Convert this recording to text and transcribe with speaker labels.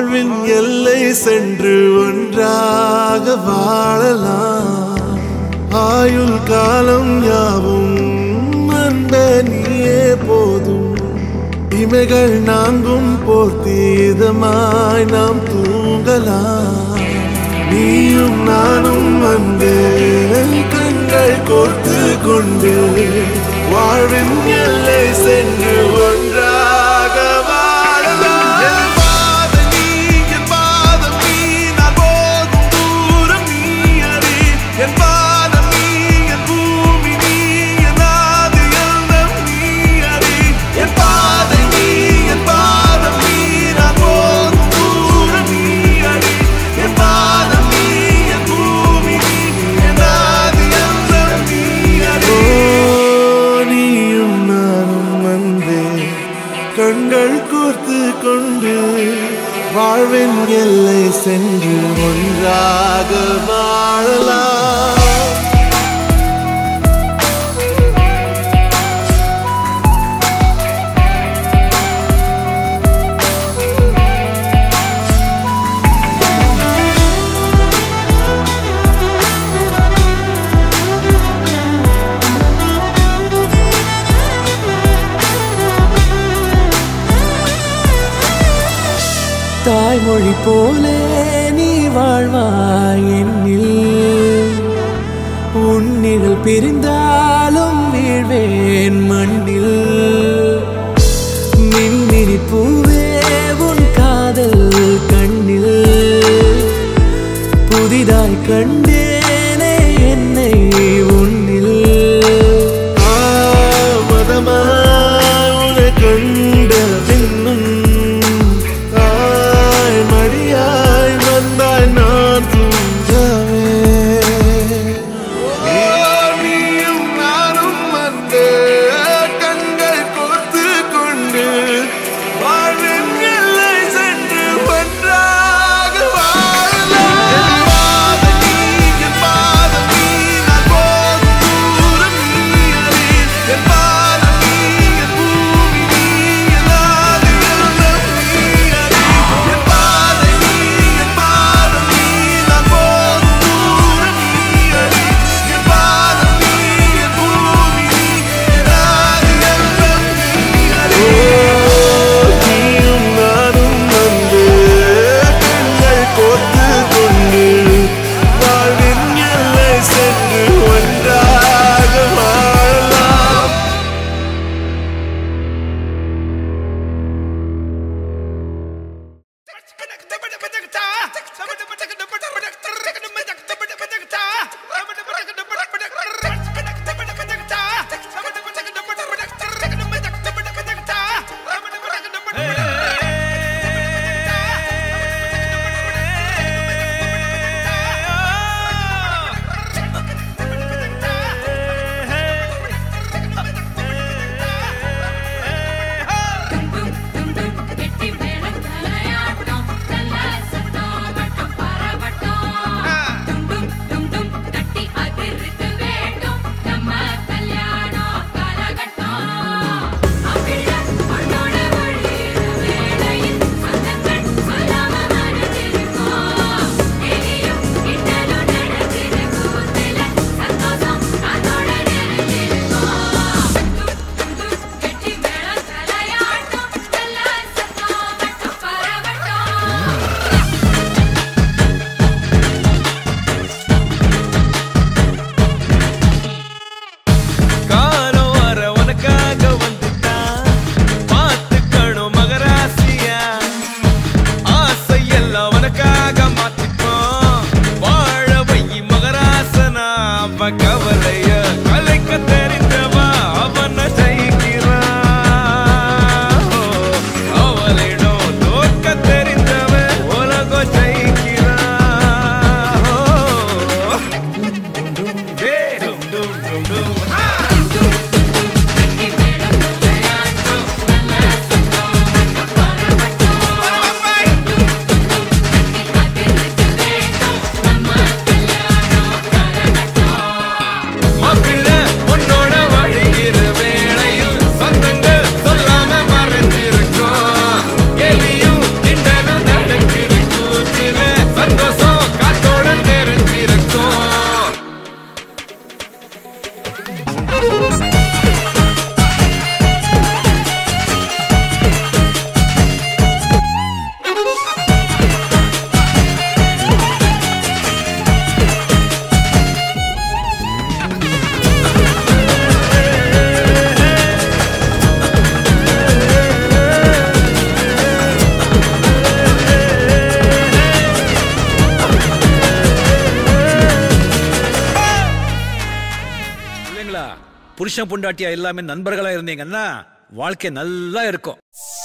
Speaker 1: வாழ்வின் எல்லை சென்று ஒன்றாக வாழலாம் ஆயுள் காலம் யாவும் அன்ப நீயே போதும் இமைகள் நான்கும் போர்த்தி இதமாய் நாம் தூங்கலாம் நீயும் நானும் வந்து கண்கள் கோர்த்து கொண்டு வாழ்வின் எல்லை சென்று ஒன்றாக வாழலாம் என் பாதம் நீ, என் பாதம் நீ, நான் போகும் தூரம் நீ அறி. என் பாதம் நீ, என் பூமி நீ, என் ஆதி எண்ணம் நீ அறி. என் பாதை நீ, என் பாதம் நீ, நான் போகும் தூரம் நீ அறி. என் பாதம் நீ, என் பூமி நீ, என் ஆதி எண்ணம் நீ அறி. ஓ, நீயும் நானும் வந்தே கண்கள் கோர்த்து கொண்டு வாழ்வின் எல்லை சென்று ஒன்றாக வாழலாம்
Speaker 2: தாய்மொழி போலே நீ வாழ்வாய் என்னில் உன்னிகள் பிரிந்தாலும் வீழ்வேன் மண்ணில் மின்மினி பூவே உன் காதல் கண்ணில் புதிதாய் கண்டேனே என்னை உன்னில்
Speaker 1: தாமதமாய் உன்னை கண்ட பின்னும் தாய் மடியாய் வந்தாய் நான் தூங்கவே நீயும் நானும் வந்து கண்கள் கோர்த்து கொண்டு வாழ்வின் எல்லை சென்று ஒன்றாக வாழலாம். என் பாதை நீ,
Speaker 3: பிள்ளைங்களா புருஷன் பொண்டாட்டியா எல்லாமே நண்பர்களா இருந்தீங்கன்னா வாழ்க்கை நல்லா இருக்கும்